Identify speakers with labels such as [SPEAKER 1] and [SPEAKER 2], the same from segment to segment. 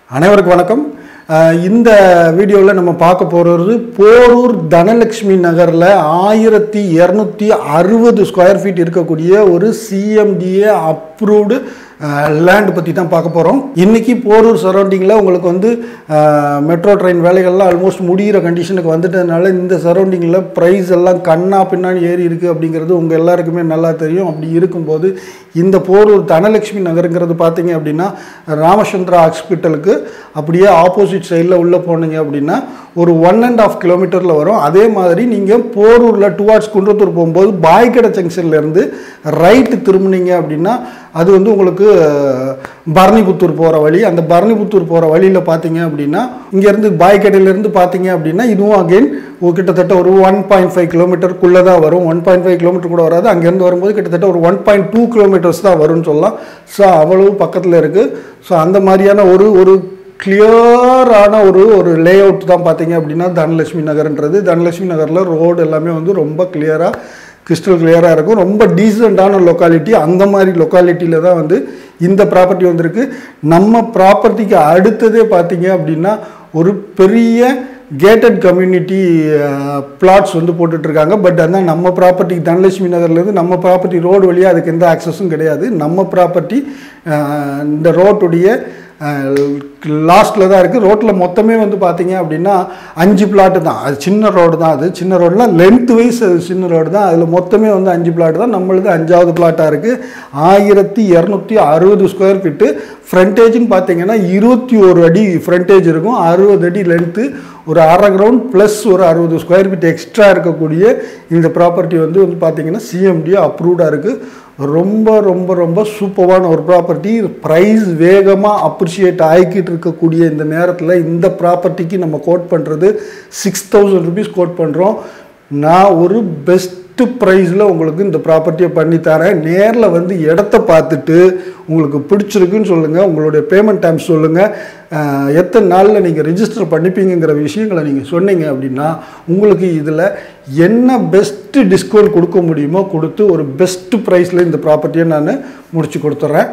[SPEAKER 1] அனைவருக்கும் வணக்கம் அஹ் இந்த வீடியோவில் நம்ம பார்க்க போகிறது போரூர் தனலட்சுமி நகரில் ஆயிரத்தி இரநூத்தி அறுபது ஸ்கொயர் ஃபீட் இருக்கக்கூடிய ஒரு சிஎம்டிஏ அப்ரூவ்டு லேண்ட் பற்றி தான் பார்க்க போகிறோம் இன்றைக்கி போரூர் சரௌண்டிங்கில் உங்களுக்கு வந்து மெட்ரோ ட்ரெயின் வேலைகள்லாம் ஆல்மோஸ்ட் முடிகிற கண்டிஷனுக்கு வந்துட்டதுனால இந்த சரௌண்டிங்கில் ப்ரைஸ் எல்லாம் கண்ணா பின்னாடி ஏறி இருக்குது அப்படிங்கிறது உங்கள் எல்லாருக்குமே நல்லா தெரியும் அப்படி இருக்கும்போது இந்த போரூர் தனலட்சுமி நகருங்கிறது பார்த்தீங்க அப்படின்னா ராமச்சந்திரா ஹாஸ்பிட்டலுக்கு அப்படியே ஆப்போசிட் சைடில் உள்ளே போனீங்க அப்படின்னா ஒரு ஒன் அண்ட் ஆஃப் கிலோமீட்டரில் வரும் அதே மாதிரி நீங்கள் போரூரில் டுவார்ட்ஸ் குன்றத்தூர் போகும்போது பாய்கடை ஜங்ஷன்லேருந்து ரைட்டு திரும்பினீங்க அப்படின்னா அது வந்து உங்களுக்கு அஹ், பரணிபுத்தூர் போகிற வழி அந்த பரணிபுத்தூர் போகிற வழியில் பார்த்தீங்க அப்படின்னா இங்கேருந்து பாய்கடையிலேருந்து பார்த்தீங்க அப்படின்னா இதுவும் அகெயின் கிட்டத்தட்ட ஒரு ஒன் பாயிண்ட் ஃபைவ் கிலோமீட்டருக்குள்ளே தான் வரும் ஒன் பாயிண்ட் ஃபைவ் கிலோமீட்டர் கூட வராது அங்கேருந்து வரும்போது கிட்டத்தட்ட ஒரு ஒன் பாயிண்ட் டூ கிலோமீட்டர்ஸ் தான் வரும்னு சொல்லலாம் ஸோ அவ்வளவு பக்கத்தில் இருக்குது ஸோ அந்த மாதிரியான ஒரு ஒரு கிளியரான ஒரு ஒரு லே அவுட் தான் பார்த்தீங்க அப்படின்னா தனலட்சுமி நகர்ன்றது தனலட்சுமி நகரில் ரோடு எல்லாமே வந்து ரொம்ப கிளியராக கிறிஸ்டல் கிளியராக இருக்கும் ரொம்ப டீசெண்டான லொக்காலிட்டி அந்த மாதிரி லொக்காலிட்டியில் தான் வந்து இந்த ப்ராப்பர்ட்டி வந்திருக்கு நம்ம ப்ராப்பர்ட்டிக்கு அடுத்ததே பார்த்தீங்க அப்படின்னா ஒரு பெரிய கேட்டட் கம்யூனிட்டி பிளாட்ஸ் வந்து போட்டுட்ருக்காங்க பட் ஆனால் நம்ம ப்ராப்பர்ட்டி தனலட்சுமி நகர்லேருந்து நம்ம ப்ராப்பர்ட்டி ரோடு வழியாக அதுக்கு எந்த ஆக்சஸும் கிடையாது நம்ம ப்ராப்பர்ட்டி இந்த ரோட்டுடைய லாஸ்ட்டில் தான் இருக்குது ரோட்டில் மொத்தமே வந்து பார்த்தீங்க அப்படின்னா அஞ்சு பிளாட்டு தான் அது சின்ன ரோடு தான் அது சின்ன ரோடுலாம் லென்த் வைஸ் அது சின்ன ரோடு தான் அதில் மொத்தமே வந்து அஞ்சு பிளாட் தான் நம்மளது அஞ்சாவது பிளாட்டாக இருக்குது ஆயிரத்தி இரநூத்தி அறுபது ஸ்கொயர் ஃபீட்டு ஃப்ரண்டேஜ்னு பார்த்தீங்கன்னா இருபத்தி ஒரு அடி ஃப்ரண்டேஜ் இருக்கும் அறுபது அடி லென்த்து ஒரு அரை கிரவுண்ட் ப்ளஸ் ஒரு அறுபது ஸ்கொயர் ஃபீட் எக்ஸ்ட்ரா இருக்கக்கூடிய இந்த ப்ராப்பர்ட்டி வந்து வந்து பார்த்தீங்கன்னா சிஎம்டி அப்ரூவ்டாக இருக்குது ரொம்ப ரொம்ப ரொம்ப சூப்பரான ஒரு ப்ராப்பர்ட்டி ப்ரைஸ் வேகமாக அப்ரிஷியேட் ஆகிக்கிட்டு இருக்கக்கூடிய இந்த நேரத்தில் இந்த ப்ராப்பர்ட்டிக்கு நம்ம கோட் பண்ணுறது சிக்ஸ் தௌசண்ட் ருபீஸ் கோட் பண்ணுறோம் நான் ஒரு பெஸ்ட்டு ப்ரைஸில் உங்களுக்கு இந்த ப்ராப்பர்ட்டியை பண்ணி தரேன் நேரில் வந்து இடத்த பார்த்துட்டு உங்களுக்கு பிடிச்சிருக்குன்னு சொல்லுங்கள் உங்களுடைய பேமெண்ட் டைம் சொல்லுங்கள் அஹ், எத்தனை நாளில் நீங்கள் ரிஜிஸ்டர் பண்ணிப்பீங்கிற விஷயங்களை நீங்கள் சொன்னீங்க அப்படின்னா உங்களுக்கு இதில் என்ன பெஸ்ட்டு டிஸ்கவுண்ட் கொடுக்க முடியுமோ கொடுத்து ஒரு பெஸ்ட்டு ப்ரைஸில் இந்த ப்ராப்பர்ட்டியை நான் முடிச்சு கொடுத்துட்றேன்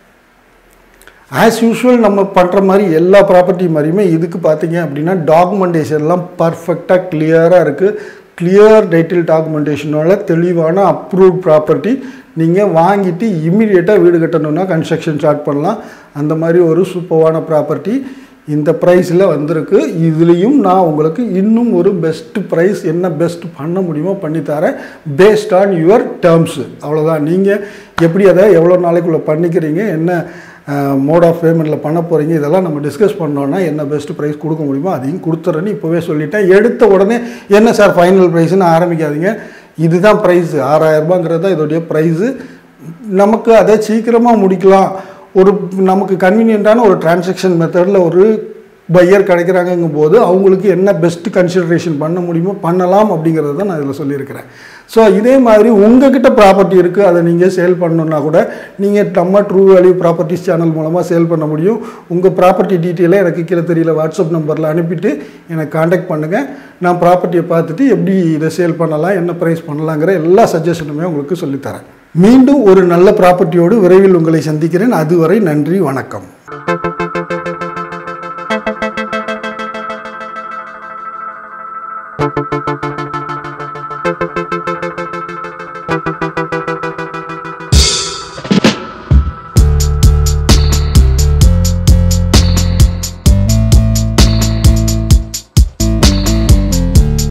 [SPEAKER 1] ஆஸ் யூஷுவல் நம்ம பண்ணுற மாதிரி எல்லா ப்ராப்பர்ட்டி மாதிரியுமே இதுக்கு பார்த்தீங்க அப்படின்னா டாக்குமெண்டேஷன்லாம் பர்ஃபெக்டாக கிளியராக இருக்குது கிளியர் டைட்டில் டாக்குமெண்டேஷனோட தெளிவான அப்ரூவ்ட் ப்ராப்பர்ட்டி நீங்கள் வாங்கிட்டு இம்மிடியேட்டாக வீடு கட்டணும்னா கன்ஸ்ட்ரக்ஷன் ஸ்டார்ட் பண்ணலாம் அந்த மாதிரி ஒரு சூப்பரான ப்ராப்பர்ட்டி இந்த ப்ரைஸில் வந்திருக்கு இதுலேயும் நான் உங்களுக்கு இன்னும் ஒரு பெஸ்ட் ப்ரைஸ் என்ன பெஸ்ட் பண்ண முடியுமோ பண்ணி தரேன் பேஸ்ட் ஆன் யுவர் டேர்ம்ஸு அவ்வளோதான் நீங்கள் எப்படி அதை எவ்வளோ நாளைக்குள்ளே பண்ணிக்கிறீங்க என்ன மோட் ஆஃப் பேமெண்ட்டில் பண்ண போகிறீங்க இதெல்லாம் நம்ம டிஸ்கஸ் பண்ணோன்னா என்ன பெஸ்ட் ப்ரைஸ் கொடுக்க முடியுமோ அதையும் கொடுத்துறேன்னு இப்போவே சொல்லிட்டேன் எடுத்த உடனே என்ன சார் ஃபைனல் ப்ரைஸ்னு ஆரம்பிக்காதீங்க இதுதான் ப்ரைஸு ஆறாயிரரூபாங்கிறது தான் இதோடைய ப்ரைஸு நமக்கு அதை சீக்கிரமாக முடிக்கலாம் ஒரு நமக்கு கன்வீனியண்ட்டான ஒரு டிரான்சாக்ஷன் மெத்தடில் ஒரு பையர் கிடைக்கிறாங்கங்கும் போது அவங்களுக்கு என்ன பெஸ்ட் கன்சிடரேஷன் பண்ண முடியுமோ பண்ணலாம் அப்படிங்கிறத தான் நான் இதில் சொல்லியிருக்கிறேன் ஸோ இதே மாதிரி உங்ககிட்ட ப்ராப்பர்ட்டி இருக்குது அதை நீங்கள் சேல் பண்ணணுன்னா கூட நீங்கள் நம்ம ட்ரூ வேல்யூ ப்ராப்பர்ட்டிஸ் சேனல் மூலமாக சேல் பண்ண முடியும் உங்கள் ப்ராப்பர்ட்டி டீட்டெயிலை எனக்கு கீழே தெரியல வாட்ஸ்அப் நம்பரில் அனுப்பிட்டு எனக்கு காண்டாக்ட் பண்ணுங்கள் நான் ப்ராப்பர்ட்டியை பார்த்துட்டு எப்படி இதை சேல் பண்ணலாம் என்ன ப்ரைஸ் பண்ணலாங்கிற எல்லா சஜஷனுமே உங்களுக்கு சொல்லித்தரேன் மீண்டும் ஒரு நல்ல ப்ராப்பர்ட்டியோடு விரைவில் உங்களை சந்திக்கிறேன் அதுவரை நன்றி வணக்கம்